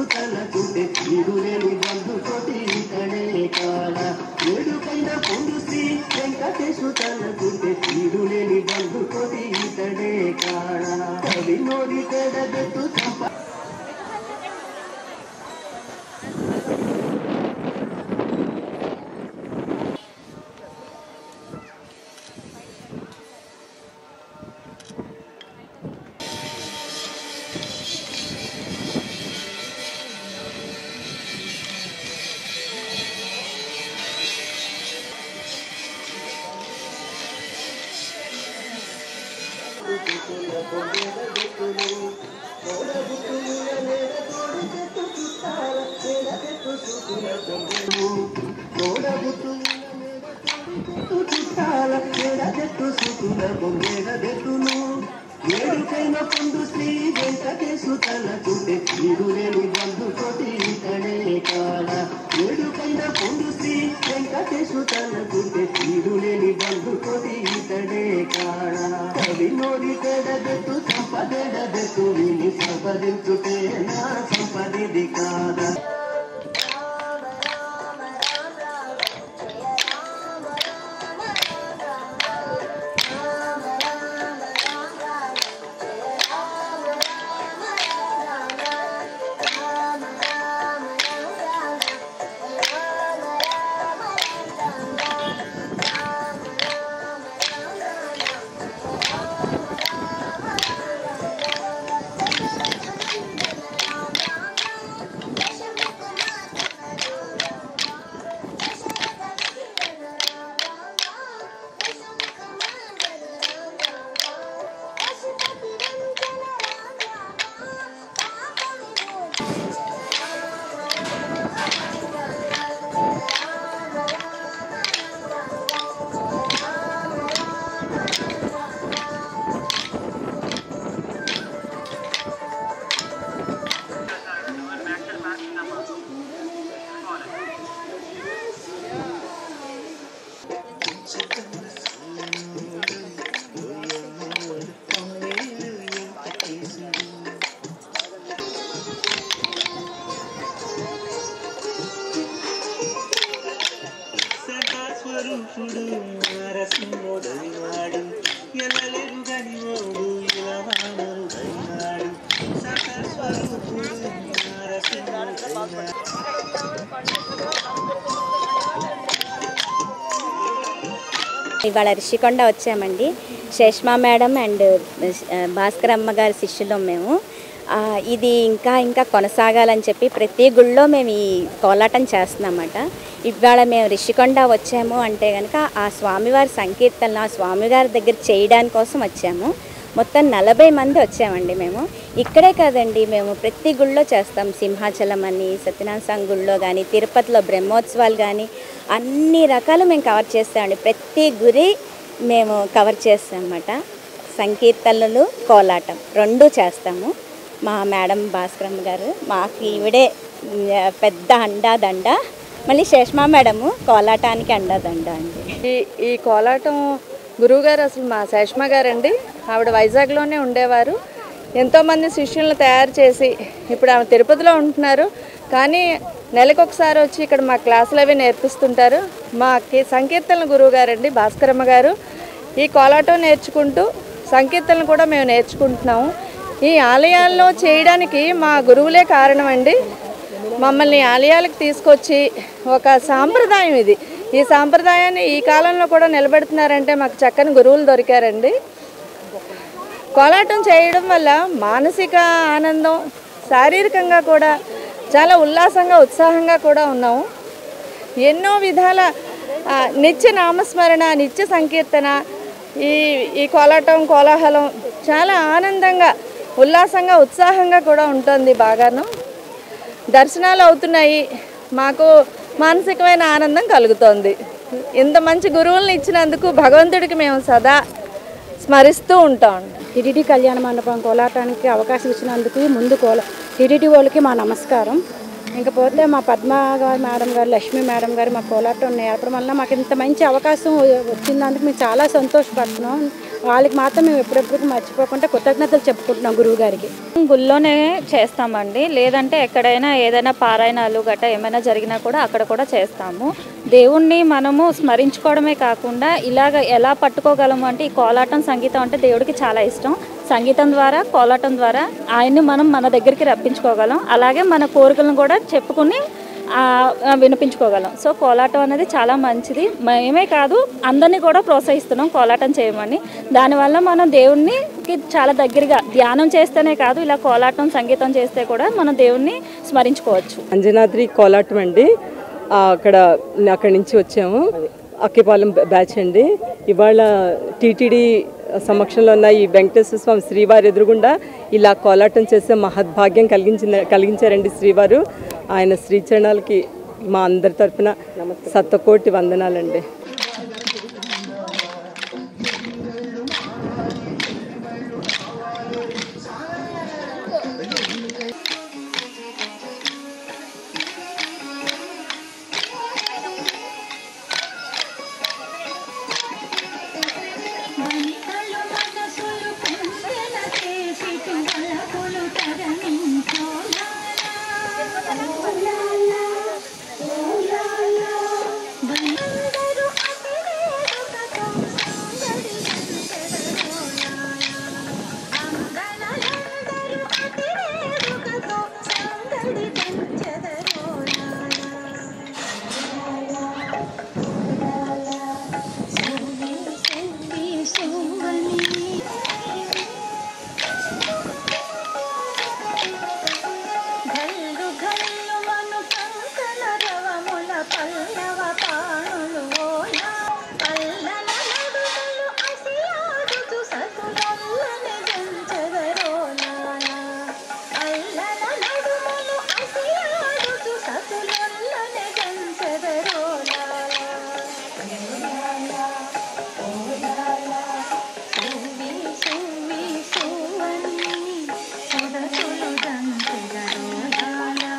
తలచుంటే ఈడులేని బంధుకోటి ఇతడే కాడ వేడుకైన పొందు శ్రీ వెంకటేశు తలచుంటే ఈడులేని బంధుకోటి ఇతడే కాడ కవి నోడి తెడగట్టు సంప ఏడుకైన పొందు శ్రీ వెంకటేశు తల చూటే ఈడులేని బంధు కోటి ఇతడే కాడ ఏడుకైన పొందు శ్రీ వెంకటేశు తల చూటే ఈడులేని బంధు కోటి ఇతడే కాడ కవి నోడి తెడబెట్టు సంపదెడబెట్టు విని సంపదించుటే నా సంపదిది కాదా సదాస్వరూపుడు నరసింహుడైనాడు ఎల్లలేరు గని ఓడు ఇలా వానరుడైనాడు సదాస్వరూపుడు నరసింహుడైనాడు ఇవాళ రిషికొండ వచ్చామండి శేష్మా మేడం అండ్ భాస్కర్ అమ్మ గారి శిష్యులం మేము ఆ, ఇది ఇంకా ఇంకా కొనసాగాలని చెప్పి ప్రతి గుళ్ళో మేము ఈ కోలాటం చేస్తున్నామన్నమాట ఇవాళ మేము రిషికొండ వచ్చాము అంటే కనుక ఆ స్వామివారి సంకీర్తనలు ఆ స్వామివారి దగ్గర చేయడానికి కోసం వచ్చాము మొత్తం నలభై మంది వచ్చామండి మేము ఇక్కడే కాదండి మేము ప్రతి గుళ్ళో చేస్తాం సింహాచలం అని సత్యనారాయణ స్వామి గుళ్ళో కానీ తిరుపతిలో బ్రహ్మోత్సవాలు కానీ అన్ని రకాలు మేము కవర్ చేస్తామండి ప్రతి గురి మేము కవర్ చేస్తాం అన్నమాట సంకీర్తనలు కోలాటం రెండు చేస్తాము మా మేడం భాస్కరమ్మ గారు మాకు ఈవిడే ఉమ్, పెద్ద అండా దండ మళ్ళీ శేష్మా మేడము కోలాటానికి అండా దండ అండి ఈ ఈ కోలాటం గురువుగారు అసలు మా శేష్మ గారండి ఆవిడ వైజాగ్లోనే ఉండేవారు ఎంతోమంది శిష్యులను తయారు చేసి ఇప్పుడు ఆమె తిరుపతిలో ఉంటున్నారు కానీ నెలకు ఒకసారి వచ్చి ఇక్కడ మా క్లాసులు అవి నేర్పిస్తుంటారు మా కి- సంకీర్తనల గురువు గారండి భాస్కరమ్మ గారు ఈ కోలాటం నేర్చుకుంటూ సంకీర్తనలు కూడా మేము నేర్చుకుంటున్నాము ఈ ఆలయాల్లో చేయడానికి మా గురువులే కారణం అండి మమ్మల్ని ఆలయాలకు తీసుకొచ్చి ఒక సాంప్రదాయం ఇది ఈ సాంప్రదాయాన్ని ఈ కాలంలో కూడా నిలబెడుతున్నారంటే మాకు చక్కని గురువులు దొరికారండి కోలాటం చేయడం వల్ల మానసిక ఆనందం శారీరకంగా కూడా చాలా ఉల్లాసంగా ఉత్సాహంగా కూడా ఉన్నాము ఎన్నో విధాల ఆ, నిత్య నామస్మరణ నిత్య సంకీర్తన ఈ ఈ కోలాటం కోలాహలం చాలా ఆనందంగా ఉల్లాసంగా ఉత్సాహంగా కూడా ఉంటుంది బాగాను దర్శనాలు అవుతున్నాయి మాకు మానసికమైన ఆనందం కలుగుతోంది ఇంత మంచి గురువులను ఇచ్చినందుకు భగవంతుడికి మేము సదా స్మరిస్తూ ఉంటాం టిడిటి కళ్యాణ మండపం కోలాటానికి అవకాశం ఇచ్చినందుకు ముందు కోల టిడిటి వాళ్ళకి మా నమస్కారం ఇంకపోతే మా పద్మ గారు మేడం గారు లక్ష్మీ మేడం గారు మా కోలాటం నేర్పడం వల్ల మాకు ఇంత మంచి అవకాశం వచ్చినందుకు మేము చాలా సంతోషపడుతున్నాం వాళ్ళకి మాత్రం మేము ఎప్పుడెప్పుడు మర్చిపోకుండా కృతజ్ఞతలు చెప్పుకుంటున్నాం గురువు గారికి గుళ్ళోనే చేస్తామండి లేదంటే ఎక్కడైనా ఏదైనా పారాయణాలు గట్రా ఏమైనా జరిగినా కూడా అక్కడ కూడా చేస్తాము దేవుణ్ణి మనము స్మరించుకోవడమే కాకుండా ఇలాగ ఎలా పట్టుకోగలము అంటే ఈ కోలాటం సంగీతం అంటే దేవుడికి చాలా ఇష్టం సంగీతం ద్వారా కోలాటం ద్వారా ఆయన్ని మనం మన దగ్గరికి రప్పించుకోగలం అలాగే మన కోరికలను కూడా చెప్పుకుని ఆ, ఆ, వినిపించుకోగలం సో కోలాటం అనేది చాలా మంచిది మేమే కాదు అందరినీ కూడా ప్రోత్సహిస్తున్నాం కోలాటం చేయమని దానివల్ల మనం దేవుణ్ణికి చాలా దగ్గరగా ధ్యానం చేస్తేనే కాదు ఇలా కోలాటం సంగీతం చేస్తే కూడా మనం దేవుణ్ణి స్మరించుకోవచ్చు అంజనాద్రి కోలాటం అండి ఆ, అక్కడ అక్కడి నుంచి వచ్చాము అక్కిపాలెం బ్యాచ్ అండి ఇవాళ టీటీడీ సమక్షంలో ఉన్న ఈ వెంకటేశ్వర స్వామి శ్రీవారి ఎదురుగుండా ఇలా కోలాటం చేసే మహద్భాగ్యం కలిగించిన కలిగించారండి శ్రీవారు ఆయన శ్రీచరణాలకి మా అందరి తరపున సత్తకోటి వందనాలండి మనితలు మనసులు కుంచెల చేసి తువలపులు తరలించోలాలా. Oh la la, oh la la. అందరూ అతివేడుకతో సందడించెదరోలాలా. అంగనలందరూ అతివేడుకతో సందడి పెంచెదరోలాలా. సువి సువి సువని గల్లు గల్లు మను కంకణ రవముల పల్లవ పాణులు ఓలా పల్లల నడుములు అసియాడుతు సతులల్లనే జంచదరోలాలా అల్లల నడుములు అసియాడుతు సతులల్లనే జంచదరోలాలా సువి సువి సువని సురసులు దంచెదరోలాలా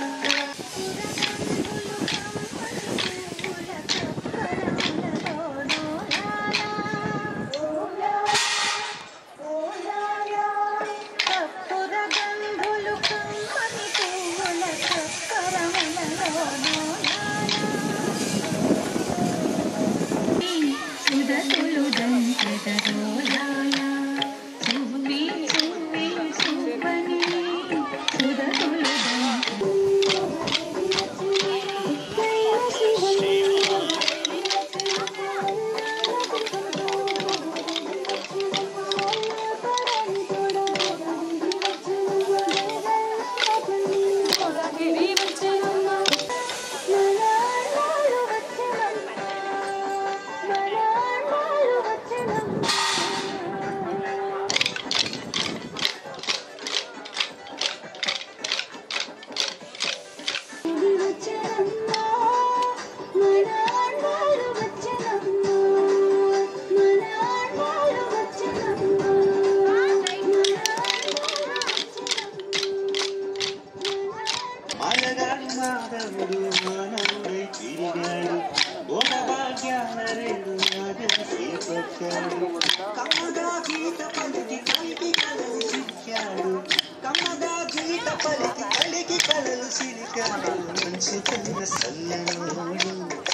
కప్పుర గంధులు కమ్మని పువ్వుల సుదతులు దంచెదరోలాలా సువి సువి సువని సుదతులు మాలగాడు మాధవుడు మానవుడై తిరిగాడు భోగభాగ్యాల రేడు నాగం చేపట్టాడు కమ్మగా గీత పలికి కలికి కలలు సిక్కాడు కమ్మగా గీత పలికి కలికి కలలు సిలికాడు మంచి కన్న సల్లనోడు